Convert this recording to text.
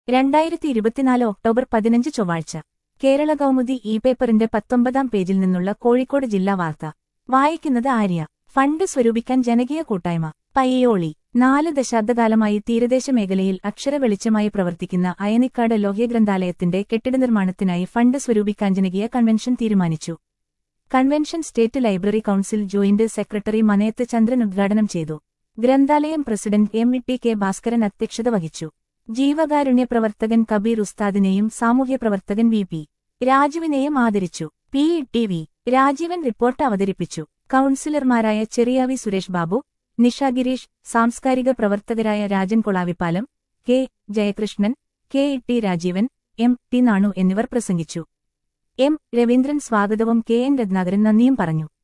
രണ്ടായിരത്തി ഇരുപത്തിനാല് ഒക്ടോബർ പതിനഞ്ച് ചൊവ്വാഴ്ച കേരള കൗമുദി ഇ പേപ്പറിന്റെ പത്തൊമ്പതാം പേജിൽ നിന്നുള്ള കോഴിക്കോട് ജില്ലാ വാർത്ത വായിക്കുന്നത് ആര്യ ഫണ്ട് സ്വരൂപിക്കാൻ ജനകീയ കൂട്ടായ്മ പയ്യോളി നാല് ദശാബ്ദകാലമായി തീരദേശ മേഖലയിൽ അക്ഷര വെളിച്ചമായി പ്രവർത്തിക്കുന്ന അയനിക്കാട് ലോഹ്യഗ്രന്ഥാലയത്തിന്റെ കെട്ടിട നിർമ്മാണത്തിനായി ഫണ്ട് സ്വരൂപിക്കാൻ ജനകീയ കൺവെൻഷൻ തീരുമാനിച്ചു convention state library council joint secretary Manayath Chandran ഉദ്ഘാടനം ചെയ്തു ഗ്രന്ഥാലയം president M E T K Bhaskaran അധ്യക്ഷത വഹിച്ചു ജീവകാരുണ്യ പ്രവർത്തകൻ കബീർ ഉസ്താദിനെയും സാമൂഹ്യ പ്രവർത്തകൻ വി പി രാജുവിനെയും ആദരിച്ചു P E T V Rajeevan report അവതരിപ്പിച്ചു കൌൺസിലർമാരായ ചെറിയാവി സുരേഷ് ബാബു നിഷ ഗിരീഷ് സാംസ്കാരിക പ്രവർത്തകരായ Rajan Kolavippalam K Jayakrishnan K E T Rajeevan M T Nanu എന്നിവർ പ്രസംഗിച്ചു എം രവീന്ദ്രൻ സ്വാഗതവും കെ എൻ രത്നാകരൻ നന്ദിയും പറഞ്ഞു